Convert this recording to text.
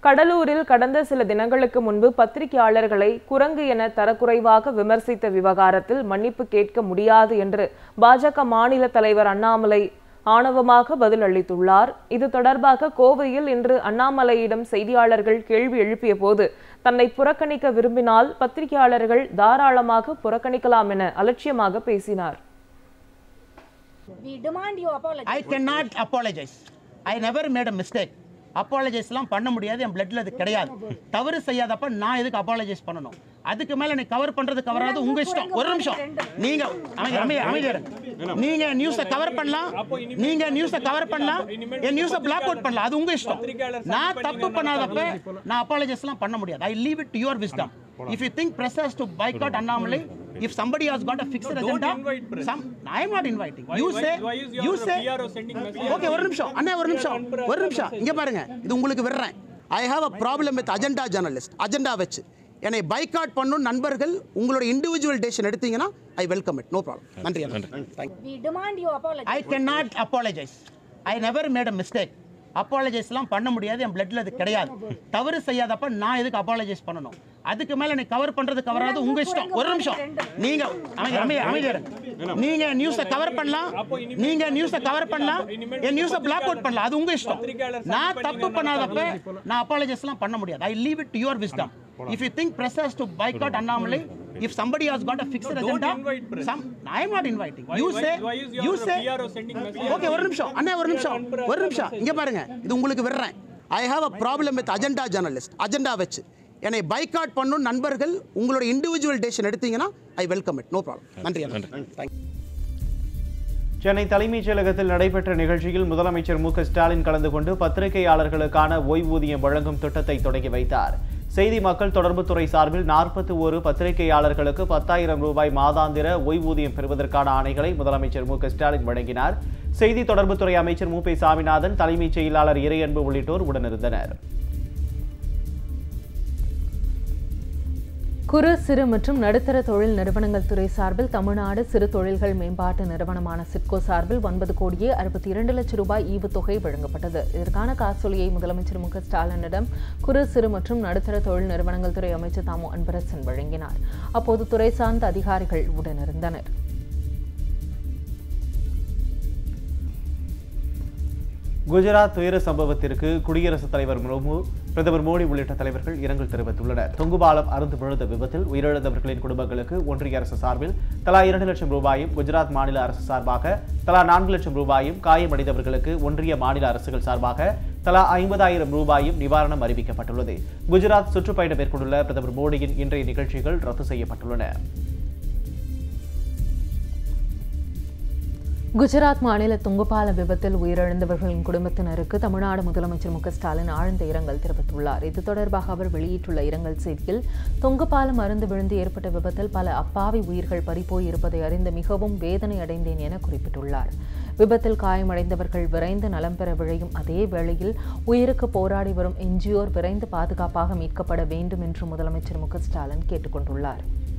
கடலூரில் கடந்த சில தினங்களுக்கு முன்பு பத்திரிகையாளர்களை குரங்கு என தரக்குறைவாக விமர்சித்த விவகாரத்தில் மன்னிப்பு கேட்க முடியாது என்று பாஜக மாநில தலைவர் அண்ணாமலை ஆணவமாக பதில் அளித்துள்ளார் இது தொடர்பாக கோவையில் இன்று அண்ணாமலையிடம் செய்தியாளர்கள் கேள்வி எழுப்பிய போது தன்னை புறக்கணிக்க விரும்பினால் பத்திரிகையாளர்கள் தாராளமாக புறக்கணிக்கலாம் என அலட்சியமாக பேசினார் We demand you apologize. I can not apologize I never made a mistake அப்பாலஜைஸ்லாம் பண்ண முடியாது என் பிளட்ல அது கிடையாது தவறு செய்யாதப்ப நான் எதுக்கு அப்பாலஜைஸ் பண்ணணும் அதுக்கு மேல நீ கவர் பண்றது கவராது உங்க இஷ்டம் ஒரு நிமிஷம் நீங்க அமைதி அமைதி அமைதியா இருங்க. நீங்க நியூஸை கவர் பண்ணலாம் நீங்க நியூஸை கவர் பண்ணலாம் என் நியூஸை பிளாக் அவுட் பண்ணலாம் அது உங்க இஷ்டம் நான் தப்பு பண்ணாதப்ப நான் அப்பாலஜைஸ்லாம் பண்ண முடியாது I leave it to your wisdom if you think press has to boycott Annamalai if somebody has got a fixed agenda some i am not inviting you say you say okay ஒரு நிமிஷம் அண்ணா ஒரு நிமிஷம் ஒரு நிமிஷம் இங்க பாருங்க இது உங்களுக்கு விடுறேன் I have a problem with agenda journalist agenda வச்சு என்னை பைகாட் பண்ணும் நண்பர்கள் உங்களோட இண்டிவிஜுவல் டேஷன் எடுத்தீங்கன்னா I welcome it no problem நன்றி thank you We demand you apologize. I can not apologize I never made a mistake அப்பாலஜைஸ்லாம் பண்ண முடியாது என் பிளட்ல அது கிடையாது தவறு செய்யாதப்ப நான் எதுக்கு அப்பாலஜைஸ் பண்ணணும் அதுக்கு மேல நீ கவர் பண்றது கவராது உங்க இஷ்டம் ஒரு நிமிஷம் நீங்க அமைதி அமைதி அமைதியா இருங்க. நீங்க நியூஸை கவர் பண்ணலாம் நீங்க நியூஸை கவர் பண்ணலாம் என் நியூஸை பிளாக் அவுட் பண்ணலாம் அது உங்க இஷ்டம் நான் தப்பு பண்ணாதப்ப நான் அப்பாலஜைஸ்லாம் பண்ண முடியாது I leave it to your wisdom if you think press has to boycott Annamalai if somebody has got a fixed agenda some i am not inviting you say you say okay ஒரு நிமிஷம் அண்ணா ஒரு நிமிஷம் ஒரு நிமிஷம் இங்க பாருங்க இது உங்களுக்கு விடுறேன் I have a problem with agenda journalist agenda வச்சு என்னை பைகாட் பண்ணும் நண்பர்கள் உங்களோட இண்டிவிஜுவல் டேஷன் எடுத்தீங்கன்னா I welcome it no problem நன்றி தேங்க்யூ சென்னை தலைமைச் செயலகத்தில் நடைபெற்ற நிகழ்ச்சியில் முதலமைச்சர் மு க ஸ்டாலின் கலந்து கொண்டு பத்திரிகையாளர்களுக்கான ஓய்வூதியம் வழங்கும் திட்டத்தை தொடங்கி வைத்தார் செய்தி மக்கள் தொடர்புத்துறை சார்பில் நாற்பத்தி ஒரு பத்திரிகையாளர்களுக்கு பத்தாயிரம் ரூபாய் மாதாந்திர ஓய்வூதியம் பெறுவதற்கான ஆணைகளை முதலமைச்சர் மு க ஸ்டாலின் வழங்கினார் செய்தி தொடர்புத்துறை அமைச்சர் மு பி சாமிநாதன் தலைமைச் செயலாளர் இறையன்பு உள்ளிட்டோர் உடனிருந்தனர் குறு சிறு மற்றும் நடுத்தர தொழில் நிறுவனங்கள் துறை சார்பில் தமிழ்நாடு சிறு தொழில்கள் மேம்பாட்டு நிறுவனமான சிட்கோ சார்பில் ஒன்பது கோடியே அறுபத்தி இரண்டு லட்சம் ரூபாய் ஈவுத்தொகை வழங்கப்பட்டது இதற்கான காசோலியை முதலமைச்சர் மு க ஸ்டாலினிடம் குறு சிறு மற்றும் நடுத்தர தொழில் நிறுவனங்கள் துறை அமைச்சர் தாமு அன்பரசன் வழங்கினார் அப்போது துறை சார்ந்த அதிகாரிகள் உடனிருந்தனர் குஜராத் துயர சம்பவத்திற்கு குடியரசுத் தலைவர் முர்மு பிரதமர் மோடி உள்ளிட்ட தலைவர்கள் இரங்கல் தெரிவித்துள்ளனர் தொங்குபாலம் அருந்து விழுந்த விபத்தில் உயிரிழந்தவர்களின் குடும்பங்களுக்கு ஒன்றிய அரசு சார்பில் தலா இரண்டு லட்சம் ரூபாயும் குஜராத் மாநில அரசு சார்பாக தலா நான்கு லட்சம் ரூபாயும் காயமடைந்தவர்களுக்கு ஒன்றிய மாநில அரசுகள் சார்பாக தலா ஐம்பதாயிரம் ரூபாயும் நிவாரணம் அறிவிக்கப்பட்டுள்ளது குஜராத் சுற்றுப்பயணம் மேற்கொண்டுள்ள பிரதமர் மோடியின் இன்றைய நிகழ்ச்சிகள் ரத்து செய்யப்பட்டுள்ளன குஜராத் மாநில துங்குபால விபத்தில் உயிரிழந்தவர்களின் குடும்பத்தினருக்கு தமிழ்நாடு முதலமைச்சர் மு க ஸ்டாலின் ஆழ்ந்த இரங்கல் தெரிவித்துள்ளார் இது தொடர்பாக அவர் வெளியிட்டுள்ள இரங்கல் செய்தியில் தொங்குபாலம் அருந்து விழுந்து ஏற்பட்ட விபத்தில் பல அப்பாவி உயிர்கள் பறிபோய் இருப்பதை அறிந்து மிகவும் வேதனை அடைந்தேன் என குறிப்பிட்டுள்ளார் விபத்தில் காயமடைந்தவர்கள் விரைந்து நலம் பெற விழையும் அதே வேளையில் உயிருக்கு போராடி வரும் என்ஜிஓர் விரைந்து பாதுகாப்பாக மீட்கப்பட வேண்டும் என்று முதலமைச்சர் மு க ஸ்டாலின் கேட்டுக்கொண்டுள்ளார்